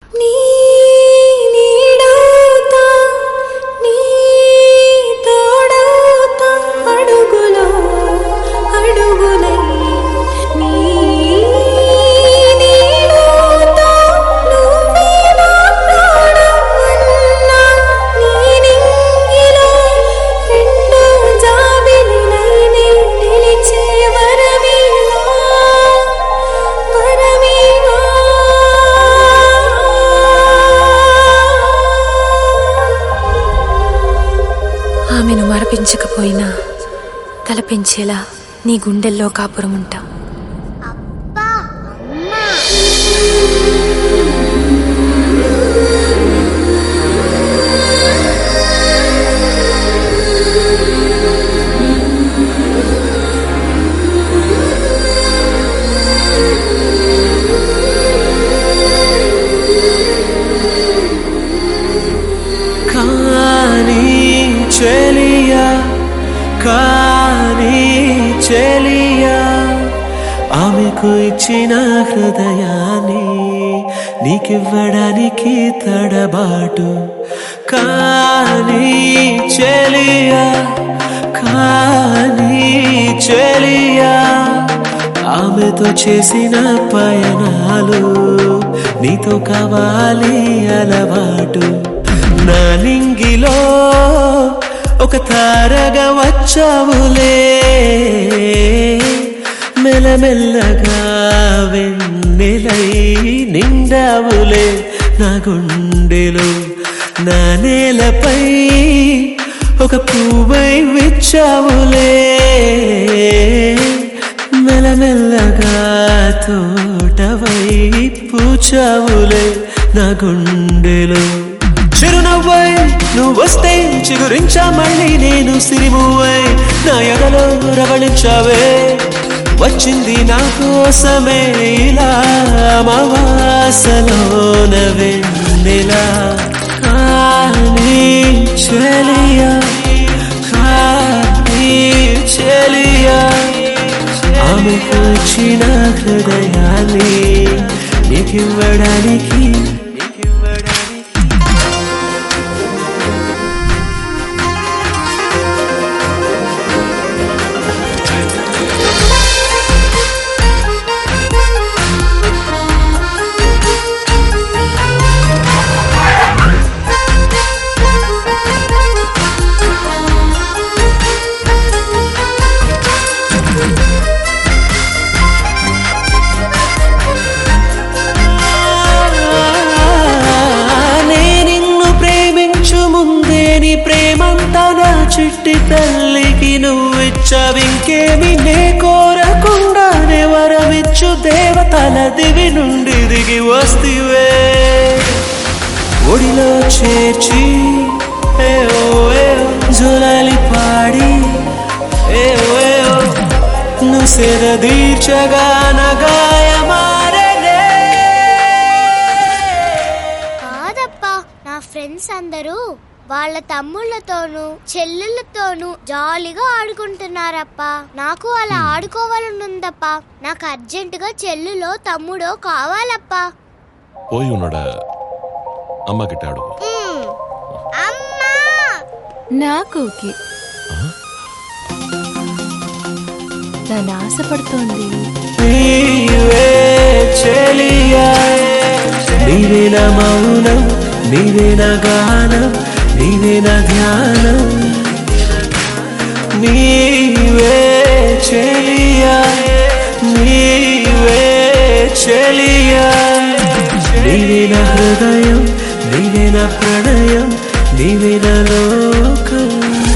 నీ నీడవుతా నీ తోడవుతా అడుగులో అడుగులై నీ నీడవుతా నువ్వే నా ప్రాణమన్నా నీ నింగిలో రెండు జాబిలినై నే నిలిచే వరమీవా వరమీవా ఆమెను మరపించకపోయినా తలపించేలా నీ గుండెల్లో కాపురం ఉంటా అబ్బా అమ్మా కానీ చెలియా కానీ చెలియా ఆమెకు ఇచ్చిన హృదయాన్ని నీకివ్వడానికి తడబాటు కానీ చెలియా కానీ చెలియా ఆమెతో చేసిన పయనాలు నీతో కావాలి అలవాటు నా లింగిలో ఒక తారగా వచ్చావులే మెల్లమెల్లగా వెన్నెలై నిండావులే నా గుండెలో నా నేలపై ఒక పువ్వై విచ్చావులే మెల్లమెల్లగా తోటవై పూచావులే నా గుండెలో చిరునవ్వై నువ్వు వస్తే చిగురించా మళ్ళీ నేను సిరిమువై నా ఎడలో రవళించావే వచ్చింది నా కోసమే ఇలా అమావాసలోన వెన్నెలా కానీ చెలియా కానీ చెలియా ఆమెకు వచ్చిన హృదయాన్ని నీకివ్వడానికి నీకివ్వడానికి నే నిన్ను ప్రేమించు ముందే నీ ప్రేమంతా నా చిట్టి తల్లికి నువ్విచ్చవింకేమి నే కోరకుండానే వరమిచ్చు దేవతల దివి నుండి దిగి వస్తివే ఒడిలో చేర్చి ఏ ఓ ఏ ఓ, జులాలి పాడి ఏ ఓ ఏ ఓ, నువ్వు సెద దీర్చగా నగాయమారనే కాదప్పా నా ఫ్రెండ్స్ అందరూ వాళ్ళ తమ్ముళ్ళతోనూ చెల్లెళ్ళతోనూ జాలీగా ఆడుకుంటున్నారప్పా నాకు అలా ఆడుకోవాలనుందప్పా నాకు అర్జెంటుగా చెల్లులో తమ్ముడో కావాలప్పా పోయి ఉన్నాడా అమ్మ గిట్టాడు మ్మ్. అమ్మా నాకు ఓకే నన్ను ఆశపడుతోంది నీవే చెలియా నీవే నా మౌనం నీవే నా గానం నీవే నా ధ్యానం నీవే చెలియా నీవే చెలియా నీవే నా హృదయం నీవే నా ప్రణయం నీవే నా లోకం